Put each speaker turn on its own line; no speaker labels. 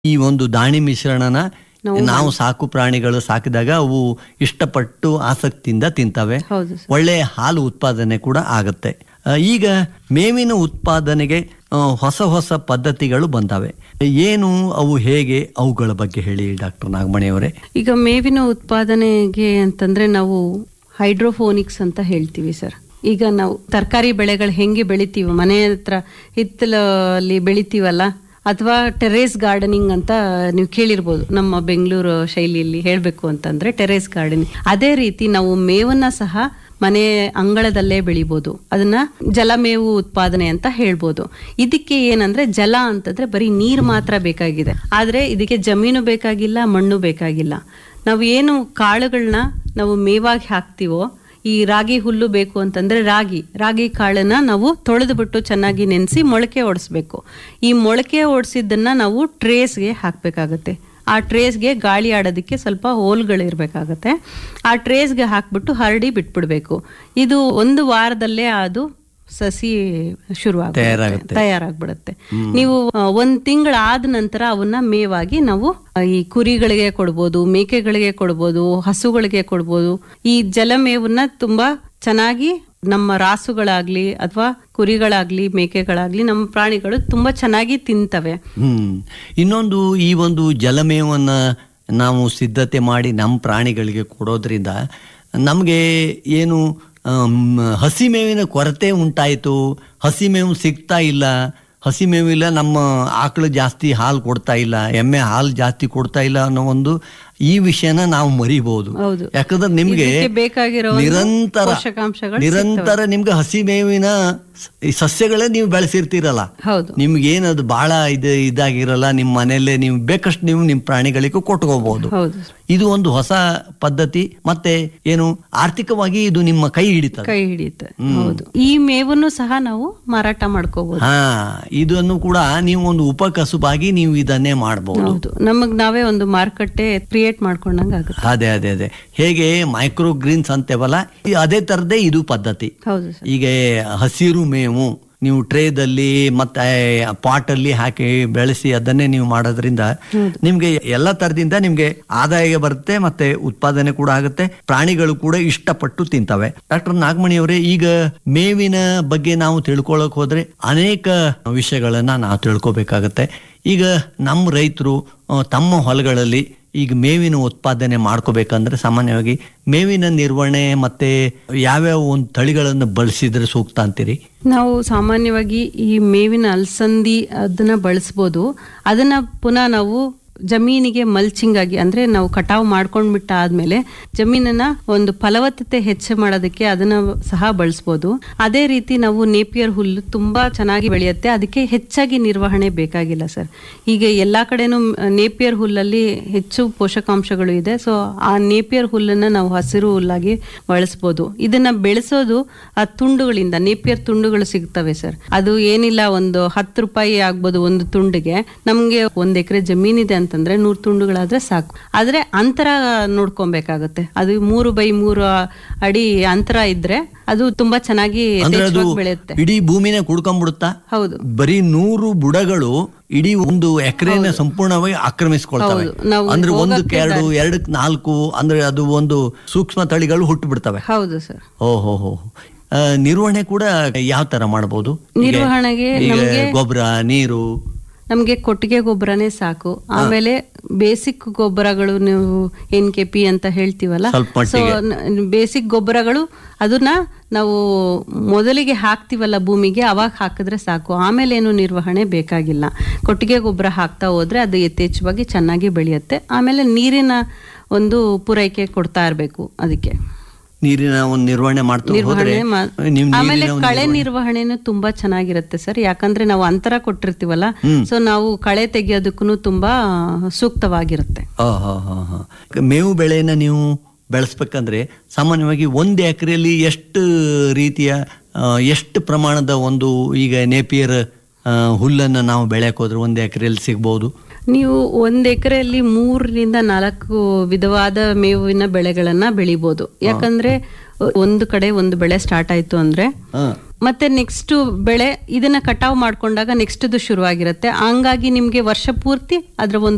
ಈ ಒಂದು ದಾಣಿ ಮಿಶ್ರಣನ ನಾವು ಸಾಕು ಪ್ರಾಣಿಗಳು ಸಾಕಿದಾಗ ಅವು ಇಷ್ಟಪಟ್ಟು ಆಸಕ್ತಿಯಿಂದ ತಿಂತವೆ
ಹೌದು ಸರ್
ಒಳ್ಳೆ ಹಾಲು ಉತ್ಪಾದನೆ ಕೂಡ ಆಗುತ್ತೆ ಆ, ಈಗ ಮೇವಿನ ಉತ್ಪಾದನೆಗೆ ಆ, ಹೊಸ ಹೊಸ ಪದ್ಧತಿಗಳು ಬಂದವೆ ಏನು ಅವು ಹೇಗೆ ಅವುಗಳ ಬಗ್ಗೆ ಹೇಳಿ ಡಾಕ್ಟರ್ ನಾಗಮಣಿ ಅವರೇ
ಈಗ ಮೇವಿನ ಉತ್ಪಾದನೆಗೆ ಅಂತಂದ್ರೆ ನಾವು ಹೈಡ್ರೋಫೋನಿಕ್ಸ್ ಅಂತ ಹೇಳ್ತೀವಿ ಸರ್ ಈಗ ನಾವು ತರಕಾರಿ ಬೆಳೆಗಳು ಹೆಂಗೆ ಬೆಳಿತೀವಿ ಮನೆ ಹತ್ರ ಹಿತ್ತಲಲ್ಲಿ ಬೆಳಿತೀವಲ್ಲ ಅಥವಾ ಟೆರೇಸ್ ಗಾರ್ಡನಿಂಗ್ ಅಂತ ನೀವು ಕೇಳಿರ್ಬೋದು ನಮ್ಮ ಬೆಂಗಳೂರು ಶೈಲಿಯಲ್ಲಿ ಹೇಳಬೇಕು ಅಂತಂದ್ರೆ ಟೆರೇಸ್ ಗಾರ್ಡನಿಂಗ್ ಅದೇ ರೀತಿ ನಾವು ಮೇವನ್ನ ಸಹ ಮನೆ ಅಂಗಳದಲ್ಲೇ ಬೆಳಿಬೋದು ಅದನ್ನ ಜಲಮೇವು ಉತ್ಪಾದನೆ ಅಂತ ಹೇಳ್ಬೋದು ಇದಕ್ಕೆ ಏನಂದ್ರೆ ಜಲ ಅಂತಂದ್ರೆ ಬರೀ ನೀರು ಮಾತ್ರ ಬೇಕಾಗಿದೆ ಆದ್ರೆ ಇದಕ್ಕೆ ಜಮೀನು ಬೇಕಾಗಿಲ್ಲ ಮಣ್ಣು ಬೇಕಾಗಿಲ್ಲ ನಾವು ಏನು ಕಾಳುಗಳನ್ನ ನಾವು ಮೇವಾಗಿ ಹಾಕ್ತಿವೋ ಈ ರಾಗಿ ಹುಲ್ಲು ಬೇಕು ಅಂತಂದ್ರೆ ರಾಗಿ ರಾಗಿ ಕಾಳನ್ನ ನಾವು ತೊಳೆದು ಬಿಟ್ಟು ಚೆನ್ನಾಗಿ ನೆನೆಸಿ ಮೊಳಕೆ ಓಡಿಸ್ಬೇಕು ಈ ಮೊಳಕೆ ಓಡಿಸಿದ್ದನ್ನ ನಾವು ಟ್ರೇಸ್ಗೆ ಹಾಕಬೇಕಾಗತ್ತೆ ಆ ಟ್ರೇಸ್ಗೆ ಗಾಳಿ ಆಡೋದಕ್ಕೆ ಸ್ವಲ್ಪ ಹೋಲ್ಗಳು ಇರಬೇಕಾಗತ್ತೆ ಆ ಟ್ರೇಸ್ಗೆ ಹಾಕ್ಬಿಟ್ಟು ಹರಡಿ ಬಿಟ್ಬಿಡ್ಬೇಕು ಇದು ಒಂದು ವಾರದಲ್ಲೇ ಅದು ಸಸಿ ಶುರುವಾಗುತ್ತೆ
ತಯಾರಾಗುತ್ತೆ.
ತಯಾರಾಗ್ಬಿಡುತ್ತೆ ನೀವು ಆ, ಒಂದ್ ತಿಂಗಳಾದ ನಂತರ ಅವನ್ನ ಮೇವಾಗಿ ನಾವು ಆ, ಈ ಕುರಿಗಳಿಗೆ ಕೊಡ್ಬೋದು ಮೇಕೆಗಳಿಗೆ ಕೊಡ್ಬೋದು ಹಸುಗಳಿಗೆ ಕೊಡ್ಬೋದು ಈ ಜಲಮೇವನ್ನ ತುಂಬಾ ಚೆನ್ನಾಗಿ ನಮ್ಮ ರಾಸುಗಳಾಗ್ಲಿ ಅಥವಾ ಕುರಿಗಳಾಗ್ಲಿ ಮೇಕೆಗಳಾಗ್ಲಿ ನಮ್ಮ ಪ್ರಾಣಿಗಳು ತುಂಬಾ ಚೆನ್ನಾಗಿ ತಿಂತವೆ
ಹ್ಮ್ ಇನ್ನೊಂದು ಈ ಒಂದು ಜಲಮೇವನ್ನ ನಾವು ಸಿದ್ಧತೆ ಮಾಡಿ ನಮ್ಮ ಪ್ರಾಣಿಗಳಿಗೆ ಕೊಡೋದ್ರಿಂದ ನಮಗೆ ಏನು ಆಮ್, ಹಸಿ ಮೇವಿನ ಕೊರತೆ ಉಂಟಾಯಿತು ಹಸಿ ಮೇವು ಸಿಗ್ತಾ ಇಲ್ಲ ಹಸಿ ಮೇವಿಲ್ಲ ನಮ್ಮ ಆಕಳು ಜಾಸ್ತಿ ಹಾಲು ಕೊಡ್ತಾ ಇಲ್ಲ ಎಮ್ಮೆ ಹಾಲು ಜಾಸ್ತಿ ಕೊಡ್ತಾ ಇಲ್ಲ ಅನ್ನೋ ಒಂದು ಈ ವಿಷಯನ ನಾವು ಮರಿಬಹುದು
ಹೌದು.
ಯಾಕಂದ್ರೆ ನಿಮ್ಗೆ
ಇದಕ್ಕೆ ಬೇಕಾಗಿರೋ ಒಂದು
ನಿರಂತರ
ಪೋಷಕಾಂಶಗಳು
ನಿರಂತರ ನಿಮ್ಗೆ ಹಸಿ ಮೇವಿನ ಸ- ಈ ಸಸ್ಯಗಳೇ ನೀವು ಬೆಳೆಸಿರ್ತೀರಲ್ಲ
ಹೌದು
ನಿಮ್ಗೆ ಏನದು ಬಹಳ ಇದು ಇದಾಗಿರಲ್ಲ ನಿಮ್ಮ ಮನೆಯಲ್ಲೇ ನೀವು ಬೇಕಷ್ಟು ನೀವು ನಿಮ್ಮ ಪ್ರಾಣಿಗಳಿಗೂ ಕೊಟ್ಕೋಬಹುದು
ಹೌದು
ಇದು ಒಂದು ಹೊಸ ಪದ್ಧತಿ ಮತ್ತೆ ಏನು ಆರ್ಥಿಕವಾಗಿ ಇದು ನಿಮ್ಮ ಕೈ ಹಿಡಿತದೆ
ಕೈ ಹಿಡಿಯುತ್ತೆ ಹೌದು ಈ ಮೇವನ್ನು ಸಹ ನಾವು ಮಾರಾಟ ಮಾಡ್ಕೋಬಹುದು
ಹಾ ಇದನ್ನು ಕೂಡ ನೀವು ಒಂದು ಉಪಕಸುಬಾಗಿ ನೀವು ಇದನ್ನೇ ಮಾಡಬಹುದು
ಹೌದು ನಮಗ್ ನಾವೇ ಒಂದು ಮಾರುಕಟ್ಟೆ ಕ್ರಿಯೇಟ್ ಮಾಡ್ಕೊಂಡಂಗ ಆಗುತ್ತೆ
ಅದೇ ಅದೇ ಅದೇ ಹೇಗೆ ಮೈಕ್ರೋ ಗ್ರೀನ್ಸ್ ಅಂತೇವಲ್ಲ ಈ ಅದೇ ತರದೇ ಇದು ಪದ್ಧತಿ
ಹೌದು ಸರ್
ಈಗ ಹಸಿರು ಮೇವು ನೀವು ಟ್ರೇದಲ್ಲಿ ಮತ್ತೆ ಪಾಟಲ್ಲಿ ಹಾಕಿ ಬೆಳೆಸಿ ಅದನ್ನೇ ನೀವು ಮಾಡೋದ್ರಿಂದ ನಿಮ್ಗೆ ಎಲ್ಲ ತರದಿಂದ ನಿಮ್ಗೆ ಆದಾಯ ಬರುತ್ತೆ ಮತ್ತೆ ಉತ್ಪಾದನೆ ಕೂಡ ಆಗುತ್ತೆ ಪ್ರಾಣಿಗಳು ಕೂಡ ಇಷ್ಟಪಟ್ಟು ತಿಂತವೆ ಡಾಕ್ಟರ್ ನಾಗಮಣಿ ಅವರೇ ಈಗ ಮೇವಿನ ಬಗ್ಗೆ ನಾವು ತಿಳ್ಕೊಳಕ್ ಹೋದ್ರೆ ಅನೇಕ ವಿಷಯಗಳನ್ನ ನಾವು ತಿಳ್ಕೊಬೇಕಾಗತ್ತೆ ಈಗ ನಮ್ಮ ರೈತರು ತಮ್ಮ ಹೊಲಗಳಲ್ಲಿ ಈಗ ಮೇವಿನ ಉತ್ಪಾದನೆ ಮಾಡ್ಕೋಬೇಕಂದ್ರೆ ಸಾಮಾನ್ಯವಾಗಿ ಮೇವಿನ ನಿರ್ವಹಣೆ ಮತ್ತೆ ಯಾವ್ಯಾವ ಒಂದು ತಳಿಗಳನ್ನು ಬಳಸಿದ್ರೆ ಸೂಕ್ತ ಅಂತೀರಿ
ನಾವು ಸಾಮಾನ್ಯವಾಗಿ ಈ ಮೇವಿನ ಅಲಸಂದಿ ಅದನ್ನ ಬಳಸ್ಬೋದು ಅದನ್ನ ಪುನಃ ನಾವು ಜಮೀನಿಗೆ ಮಲ್ಚಿಂಗ್ ಆಗಿ ಅಂದ್ರೆ ನಾವು ಕಟಾವು ಮಾಡ್ಕೊಂಡ್ಬಿಟ್ಟ ಆದ್ಮೇಲೆ ಜಮೀನನ್ನ ಒಂದು ಫಲವತ್ತತೆ ಹೆಚ್ಚು ಮಾಡೋದಕ್ಕೆ ಅದನ್ನ ಸಹ ಬಳಸ್ಬೋದು ಅದೇ ರೀತಿ ನಾವು ನೇಪಿಯರ್ ಹುಲ್ಲು ತುಂಬಾ ಚೆನ್ನಾಗಿ ಬೆಳೆಯುತ್ತೆ ಅದಕ್ಕೆ ಹೆಚ್ಚಾಗಿ ನಿರ್ವಹಣೆ ಬೇಕಾಗಿಲ್ಲ ಸರ್ ಈಗ ಎಲ್ಲಾ ಕಡೆನೂ ನೇಪಿಯರ್ ಹುಲ್ಲಲ್ಲಿ ಹೆಚ್ಚು ಪೋಷಕಾಂಶಗಳು ಇದೆ ಸೊ ಆ ನೇಪಿಯರ್ ಹುಲ್ಲನ್ನ ನಾವು ಹಸಿರು ಹುಲ್ಲಾಗಿ ಬಳಸ್ಬೋದು ಇದನ್ನ ಬೆಳೆಸೋದು ಆ ತುಂಡುಗಳಿಂದ ನೇಪಿಯರ್ ತುಂಡುಗಳು ಸಿಗ್ತವೆ ಸರ್ ಅದು ಏನಿಲ್ಲ ಒಂದು ಹತ್ತು ರೂಪಾಯಿ ಆಗ್ಬೋದು ಒಂದು ತುಂಡಿಗೆ ನಮ್ಗೆ ಒಂದ್ ಎಕರೆ ಜಮೀನಿದೆ ಅಂತಂದ್ರೆ ನೂರ್ ತುಂಡುಗಳಾದ್ರೆ ಸಾಕು ಆದ್ರೆ ಅಂತರ ನೋಡ್ಕೊಬೇಕಾಗತ್ತೆ ಅದು ಮೂರು ಬೈ ಮೂರು ಅಡಿ ಅಂತರ ಇದ್ರೆ ಅದು ತುಂಬಾ ಚೆನ್ನಾಗಿ
ಅಂದ್ರೆ ಅದು
ಯಥೇಚ್ಛವಾಗಿ ಬೆಳೆಯುತ್ತೆ
ಇಡೀ ಭೂಮಿನೇ ಕುಡ್ಕೊಂಡ್ಬಿಡುತ್ತಾ
ಹೌದು
ಬರೀ ನೂರು ಬುಡಗಳು ಇಡೀ ಒಂದು ಎಕರೆನ ಸಂಪೂರ್ಣವಾಗಿ ಆಕ್ರಮಿಸ್ಕೊಳ್ತವೆ
ಹೌದು. ನಾವು
ಅಂದ್ರೆ ಒಂದಕ್ಕೆ ಎರಡು ಎರಡಕ್ಕೆ ನಾಲ್ಕು ಅಂದ್ರೆ ಅದು ಒಂದು ಸೂಕ್ಷ್ಮ ತಳಿಗಳು ಹುಟ್ಟು ಬಿಡ್ತವೆ
ಹೌದು ಸರ್
ಓಹೋ ಹೋ ನಿರ್ವಹಣೆ ಕೂಡ ಯಾವ ತರ ಮಾಡಬಹುದು
ನಿರ್ವಹಣೆಗೆ
ಈಗ
ನಮ್ಗೆ
ಗೊಬ್ಬರ ನೀರು
ನಮ್ಗೆ ಕೊಟ್ಟಿಗೆ ಗೊಬ್ಬರನೇ ಸಾಕು ಆಮೇಲೆ ಬೇಸಿಕ್ ಗೊಬ್ಬರಗಳು ನೀವು ಎನ್ ಕೆ ಪಿ ಅಂತ ಹೇಳ್ತೀವಲ್ಲ
ಸ್ವಲ್ಪ
ಸೊ ಬೇಸಿಕ್ ಗೊಬ್ಬರಗಳು ಅದನ್ನ ನಾವು ಮೊದಲಿಗೆ ಹಾಕ್ತಿವಲ್ಲ ಭೂಮಿಗೆ ಅವಾಗ ಹಾಕಿದ್ರೆ ಸಾಕು ಆಮೇಲೆ ಏನು ನಿರ್ವಹಣೆ ಬೇಕಾಗಿಲ್ಲ ಕೊಟ್ಟಿಗೆ ಗೊಬ್ಬರ ಹಾಕ್ತಾ ಹೋದ್ರೆ ಅದು ಯಥೇಚ್ಛವಾಗಿ ಚೆನ್ನಾಗಿ ಬೆಳೆಯುತ್ತೆ ಆಮೇಲೆ ನೀರಿನ ಒಂದು ಪೂರೈಕೆ ಕೊಡ್ತಾ ಇರಬೇಕು ಅದಕ್ಕೆ
ನೀರಿನ ಒಂದು ನಿರ್ವಹಣೆ ಮಾಡ್ತಾ ಹೋದ್ರೆ
ನಿರ್ವಹಣೆ ಮಾ-
ನೀವು
ಆಮೇಲೆ
ನೀರಿನ ಒಂದು
ಕಳೆ ನಿರ್ವಹಣೆನೂ ತುಂಬಾ ಚೆನ್ನಾಗಿರುತ್ತೆ ಸರ್ ಯಾಕಂದ್ರೆ ನಾವು ಅಂತರ ಕೊಟ್ಟಿರ್ತೀವಲ್ಲ ಸೊ ನಾವು ಕಳೆ ತೆಗಿಯೋದಕ್ಕೂ ತುಂಬಾ ಸೂಕ್ತವಾಗಿರುತ್ತೆ
ಆ, ಹಾ, ಹಾ, ಹಾ. ಮೇವು ಬೆಳೆಯನ್ನ ನೀವು ಬೆಳೆಸ್ಬೇಕಂದ್ರೆ ಸಾಮಾನ್ಯವಾಗಿ ಒಂದು ಎಕರೆಯಲ್ಲಿ ಎಷ್ಟು ರೀತಿಯ ಆ, ಎಷ್ಟು ಪ್ರಮಾಣದ ಒಂದು ಈಗ ನೇಪಿಯರ್ ಆ, ಹುಲ್ಲನ್ನ ನಾವು ಬೆಳೆಯಕ್ ಹೋದ್ರೆ ಒಂದು ಎಕರೆಯಲ್ಲಿ ಸಿಗ್ಬಹುದು
ನೀವು ಒಂದ್ ಎಕರೆಯಲ್ಲಿ ಮೂರರಿಂದ ನಾಲ್ಕು ವಿಧವಾದ ಮೇವಿನ ಬೆಳೆಗಳನ್ನ ಬೆಳಿಬೋದು ಯಾಕಂದ್ರೆ ಒಂದು ಕಡೆ ಒಂದು ಬೆಳೆ ಸ್ಟಾರ್ಟ್ ಆಯ್ತು ಅಂದ್ರೆ
ಹಾ
ಮತ್ತೆ ನೆಕ್ಸ್ಟ್ ಬೆಳೆ ಇದನ್ನ ಕಟಾವ್ ಮಾಡ್ಕೊಂಡಾಗ ನೆಕ್ಸ್ಟ್ ಶುರುವಾಗಿರುತ್ತೆ ಹಂಗಾಗಿ ನಿಮ್ಗೆ ವರ್ಷ ಪೂರ್ತಿ ಅದ್ರ ಒಂದು